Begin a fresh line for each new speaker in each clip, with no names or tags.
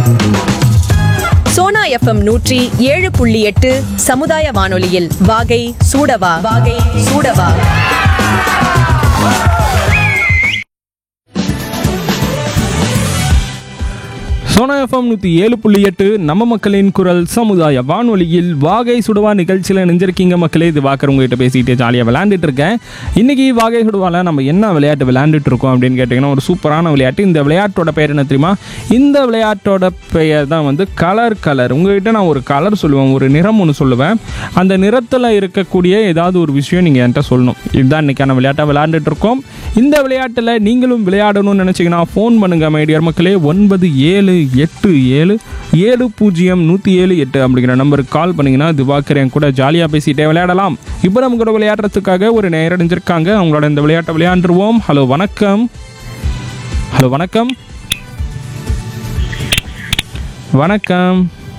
Sona FM நூற்றி ஏழு புள்ளி எட்டு சமுதாய வானொலியில் வாகை சூடவா வாகை சூடவா
சோனா எஃப்எம் நூற்றி ஏழு புள்ளி எட்டு நம்ம மக்களின் குரல் சமுதாய வானொலியில் வாகை சுடுவா நிகழ்ச்சியில் நினைஞ்சிருக்கீங்க மக்களே இது வாக்கர் உங்ககிட்ட பேசிக்கிட்டே ஜாலியாக விளையாண்டுட்டு இருக்கேன் இன்னைக்கு வாகை சுடுவால நம்ம என்ன விளையாட்டு விளையாண்டுட்டு இருக்கோம் அப்படின்னு கேட்டிங்கன்னா ஒரு சூப்பரான விளையாட்டு இந்த விளையாட்டோட பெயர் என்ன தெரியுமா இந்த விளையாட்டோட பெயர் தான் வந்து கலர் கலர் உங்ககிட்ட நான் ஒரு கலர் சொல்லுவேன் ஒரு நிறம் ஒன்று சொல்லுவேன் அந்த நிறத்தில் இருக்கக்கூடிய ஏதாவது ஒரு விஷயம் நீங்கள் என்கிட்ட சொல்லணும் இதுதான் இன்னைக்கான விளையாட்டாக விளையாண்டுட்டு இருக்கோம் இந்த விளையாட்டில் நீங்களும் விளையாடணும்னு நினச்சிங்கன்னா ஃபோன் பண்ணுங்கள் மைடியர் மக்களே ஒன்பது ஏழு எட்டு ஏழு ஏழு பூஜ்ஜியம் நூற்றி ஏழு எட்டு அப்படிங்கிற நம்பருக்கு கால் பண்ணிங்கன்னா திவாகர் என் கூட ஜாலியாக பேசிகிட்டே விளையாடலாம் இப்போ நம்ம கூட விளையாடுறதுக்காக ஒரு நேரடைஞ்சிருக்காங்க அவங்களோட இந்த விளையாட்டை விளையாண்டுருவோம் ஹலோ வணக்கம் ஹலோ வணக்கம் வணக்கம்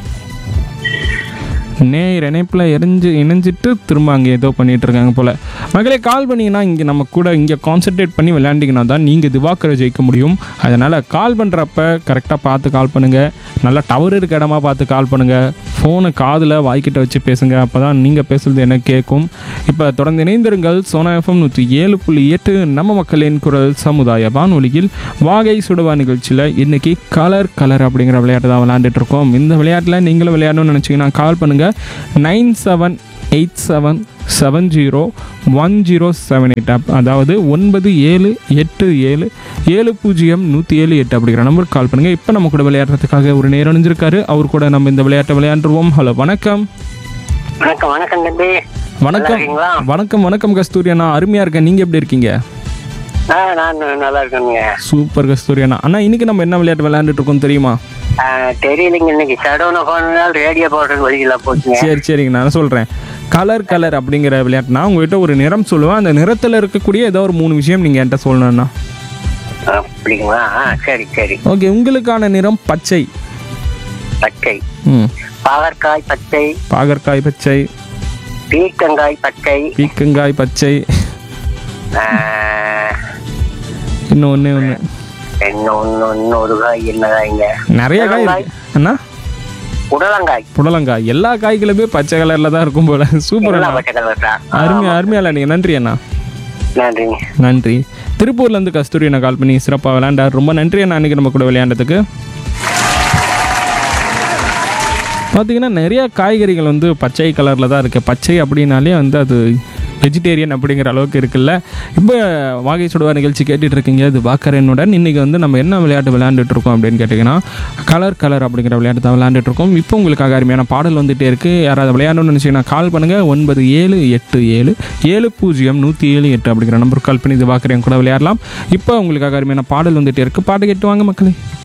நேர் இணைப்பில் எரிஞ்சு இணைஞ்சிட்டு திரும்ப அங்கே ஏதோ பண்ணிட்டு இருக்காங்க போல் மகளே கால் பண்ணிங்கன்னா இங்கே நம்ம கூட இங்கே கான்சென்ட்ரேட் பண்ணி விளையாண்டிங்கன்னா தான் நீங்கள் திவாக்கரை ஜெயிக்க முடியும் அதனால் கால் பண்ணுறப்ப கரெக்டாக பார்த்து கால் பண்ணுங்கள் நல்லா டவர் இருக்க இடமா பார்த்து கால் பண்ணுங்கள் ஃபோனை காதில் வாய்க்கிட்ட வச்சு பேசுங்க அப்போ தான் நீங்கள் பேசுகிறது எனக்கு கேட்கும் இப்போ தொடர்ந்து இணைந்திருங்கள் சோனா எஃப்எம் நூற்றி ஏழு புள்ளி எட்டு நம்ம மக்களின் குரல் சமுதாய வானொலியில் வாகை சுடுவா நிகழ்ச்சியில் இன்னைக்கு கலர் கலர் அப்படிங்கிற விளையாட்டு தான் விளையாண்டுட்டு இருக்கோம் இந்த விளையாட்டில் நீங்களும் விளையாடணும்னு நினச்சிங்கன்னா கால் பண்ணுங்கள் nine seven eight seven seven zero one zero seven eight அப் அதாவது ஒன்பது ஏழு எட்டு ஏழு ஏழு பூஜ்ஜியம் நூற்றி ஏழு எட்டு அப்படிங்கிற நம்பருக்கு கால் பண்ணுங்கள் இப்போ நம்ம கூட விளையாடுறதுக்காக ஒரு நேரம் அணிஞ்சிருக்காரு அவர் கூட நம்ம இந்த விளையாட்டை விளையாண்டுருவோம் ஹலோ வணக்கம்
வணக்கம் வணக்கம் தம்பி நல்லா
வணக்கம்
இருக்கீங்களா?
வணக்கம் வணக்கம் கஸ்தூரி அண்ணா அருமையாக இருக்கேன் நீங்கள் எப்படி இருக்கீங்க
ஆ நான் நல்லா இருக்கேங்க
சூப்பர் கஸ்தூரி அண்ணா அண்ணா இன்னைக்கு நம்ம என்ன விளையாட்டு விளையாண்டுட்டு இருக்கோம் தெரியுமா
ஆ, தெரியலைங்க இன்னைக்கு சடவுன போனால் ரேடியோ போடுறது வழியில போச்சுங்க
சரி சரிங்க நான் சொல்கிறேன் கலர் கலர் அப்படிங்கிற விளையாட்டுனா உங்ககிட்ட ஒரு நிறம் சொல்லுவேன் அந்த நிறத்தில் இருக்கக்கூடிய ஏதோ ஒரு மூணு விஷயம் நீங்கள் என்கிட்ட சொல்லணும்ண்ணா
அப்படிங்களா ஆ, சரி சரி
ஓகே உங்களுக்கான நிறம் பச்சை
பச்சை
ம்
பாகற்காய் பச்சை
பாகற்காய் பச்சை
பீர்க்கங்காய் பச்சை
பீக்கங்காய் பச்சை
ஆ,
இன்னும் ஒன்றே ஒன்று
இன்னும் இன்னும் இன்னொரு காய் என்ன காய்ங்க
நிறைய காய் இருக்கு அண்ணா
உடலங்காய்
புடலங்காய் எல்லா காய்களுமே பச்சை கலரில் தான் இருக்கும் போல சூப்பர்
எல்லாம்
அண்ணா
பச்சை கலர் தான்
அருமை அருமையால நீங்கள் நன்றி அண்ணா
நன்றிங்க
நன்றி திருப்பூர்லேருந்து கஸ்தூரி அண்ணா கால் பண்ணி சிறப்பாக விளையாண்டார் ரொம்ப நன்றி அண்ணா அன்றைக்கி நம்ம கூட விளையாண்டதுக்கு பார்த்தீங்கன்னா நிறைய காய்கறிகள் வந்து பச்சை கலரில் தான் இருக்குது பச்சை அப்படின்னாலே வந்து அது வெஜிடேரியன் அப்படிங்கிற அளவுக்கு இருக்குல்ல இப்போ வாகை சுடுவா நிகழ்ச்சி கேட்டுட்டு இருக்கீங்க இது பாக்கரனுடன் இன்றைக்கி வந்து நம்ம என்ன விளையாட்டு விளையாண்டுட்டு இருக்கோம் அப்படின்னு கேட்டிங்கன்னா கலர் கலர் அப்படிங்கிற விளையாட்டு தான் விளையாண்டுட்டு இருக்கோம் இப்போ உங்களுக்காக அருமையான பாடல் வந்துட்டே இருக்குது யாராவது விளையாடணும்னு நினச்சிங்கன்னா கால் பண்ணுங்கள் ஒன்பது ஏழு எட்டு ஏழு ஏழு பூஜ்ஜியம் நூற்றி ஏழு எட்டு அப்படிங்கிற நம்பருக்கு கால் பண்ணி இது பாக்கரன் கூட விளையாடலாம் இப்போ உங்களுக்காக அருமையான பாடல் வந்துட்டே இருக்குது பாட்டு கேட்டு வாங்க மக்களே